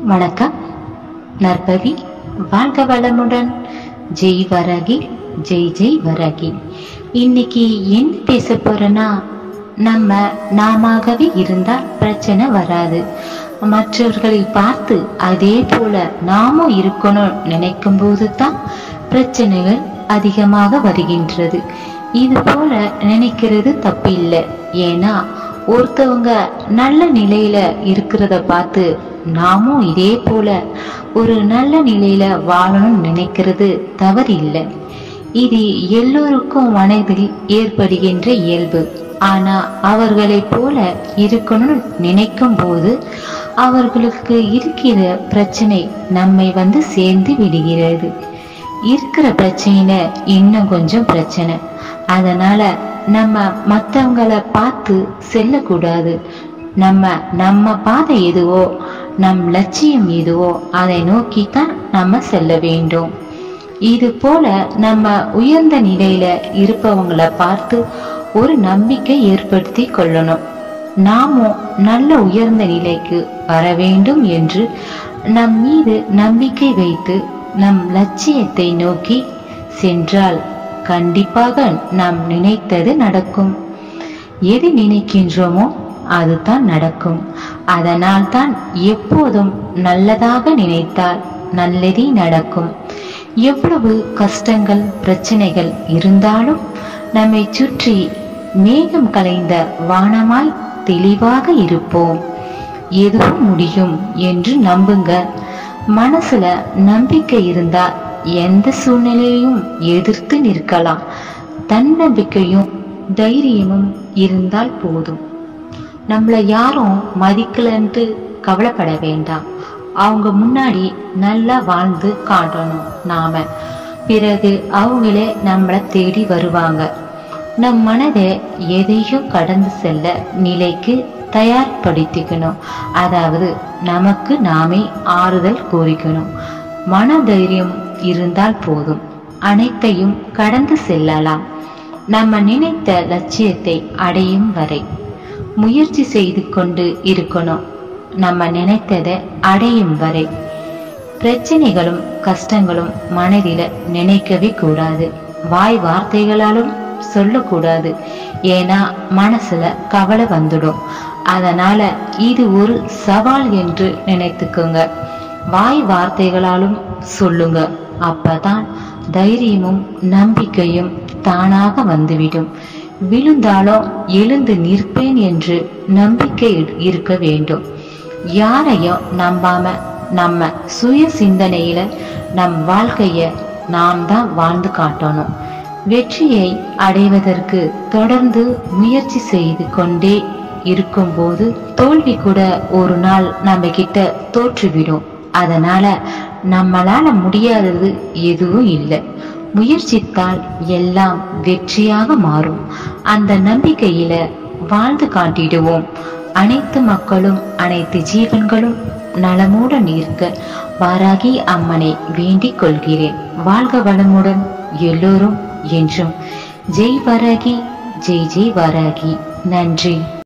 வணக்கம் நற்பவி வாழ்க வளமுடன் ஜெய் வரகி ஜெய் ஜெய் வரகி இன்னைக்கு என்ன பேச போறேன்னா நம்ம நாமாகவே இருந்தால் பிரச்சனை வராது மற்றவர்களை பார்த்து அதே போல நாமும் இருக்கணும் நினைக்கும் போது தான் பிரச்சனைகள் அதிகமாக வருகின்றது இது போல நினைக்கிறது தப்பில்லை ஏன்னா ஒருத்தவங்க நல்ல நிலையில இருக்கிறத பார்த்து நாமும் இதே போல ஒரு நல்ல நிலையில வாழணும்னு நினைக்கிறது தவறில்லை இது எல்லோருக்கும் மனதில் ஏற்படுகின்ற இயல்பு ஆனா அவர்களை போல இருக்கணும்னு நினைக்கும் போது அவர்களுக்கு இருக்கிற பிரச்சனை நம்மை வந்து சேர்ந்து விடுகிறது இருக்கிற பிரச்சனையில இன்னும் கொஞ்சம் பிரச்சனை அதனால நம்ம மற்றவங்களை பார்த்து செல்லக்கூடாது நம்ம நம்ம பாதை எதுவோ நம் லட்சியம் எதுவோ அதை நோக்கித்தான் நம்ம செல்ல வேண்டும் இது போல நம்ம உயர்ந்த நிலையில இருப்பவங்களை பார்த்து ஒரு நம்பிக்கை ஏற்படுத்தி கொள்ளணும் நாமும் நல்ல உயர்ந்த நிலைக்கு வர வேண்டும் என்று நம் மீது நம்பிக்கை வைத்து நம் லட்சியத்தை நோக்கி சென்றால் கண்டிப்பாக நாம் நினைத்தது நடக்கும் எது நினைக்கின்றோமோ அதுதான் நடக்கும் அதனால் தான் எப்போதும் நல்லதாக நினைத்தால் நல்லதே நடக்கும் எவ்வளவு கஷ்டங்கள் பிரச்சனைகள் இருந்தாலும் நம்மை சுற்றி மேகம் கலைந்த வானமாய் தெளிவாக இருப்போம் எதுவும் முடியும் என்று நம்புங்க மனசுல நம்பிக்கை இருந்தா எந்த சூழ்நிலையையும் எதிர்த்து நிற்கலாம் தன்னம்பிக்கையும் தைரியமும் இருந்தால் போதும் நம்மளை யாரும் மதிக்கலன்ட்டு கவலைப்பட வேண்டாம் அவங்க முன்னாடி நல்லா வாழ்ந்து காட்டணும் நாம பிறகு அவங்களே நம்மளை தேடி வருவாங்க நம் மனதை எதையும் கடந்து செல்ல நிலைக்கு தயார்படுத்திக்கணும் அதாவது நமக்கு நாமே ஆறுதல் கூறிக்கணும் மன தைரியம் இருந்தால் போதும் அனைத்தையும் கடந்து செல்லலாம் நம்ம நினைத்த லட்சியத்தை அடையும் வரை முயற்சி செய்து கொண்டு இருக்கணும் நம்ம நினைத்ததை அடையும் வரை பிரச்சனைகளும் கஷ்டங்களும் மனதில நினைக்கவே கூடாது வாய் வார்த்தைகளாலும் சொல்லக்கூடாது ஏன்னா மனசுல கவலை வந்துடும் அதனால இது ஒரு சவால் என்று நினைத்துக்கோங்க வாய் வார்த்தைகளாலும் சொல்லுங்க அப்பதான் தைரியமும் நம்பிக்கையும் தானாக வந்துவிடும் விழுந்தாலும் எழுந்து நிற்பேன் என்று நம்பிக்கை இருக்க வேண்டும் யாரையும் நம்பாம நம்ம சுய சிந்தனையில நம் வாழ்க்கைய நாம் தான் வாழ்ந்து காட்டணும் வெற்றியை அடைவதற்கு தொடர்ந்து முயற்சி செய்து கொண்டே இருக்கும்போது தோல்வி கூட ஒரு நாள் நம்ம கிட்ட தோற்றுவிடும் அதனால நம்மளால முடியாதது எதுவும் இல்லை முயற்சித்தால் எல்லாம் வெற்றியாக மாறும் அந்த நம்பிக்கையில வாழ்ந்து காட்டிடுவோம் அனைத்து மக்களும் அனைத்து ஜீவன்களும் நலமுடன் இருக்க வாராகி அம்மனை வேண்டிக் கொள்கிறேன் வாழ்க வளமுடன் எல்லோரும் என்றும் ஜெய் வராகி ஜெய் ஜெய் வராகி நன்றி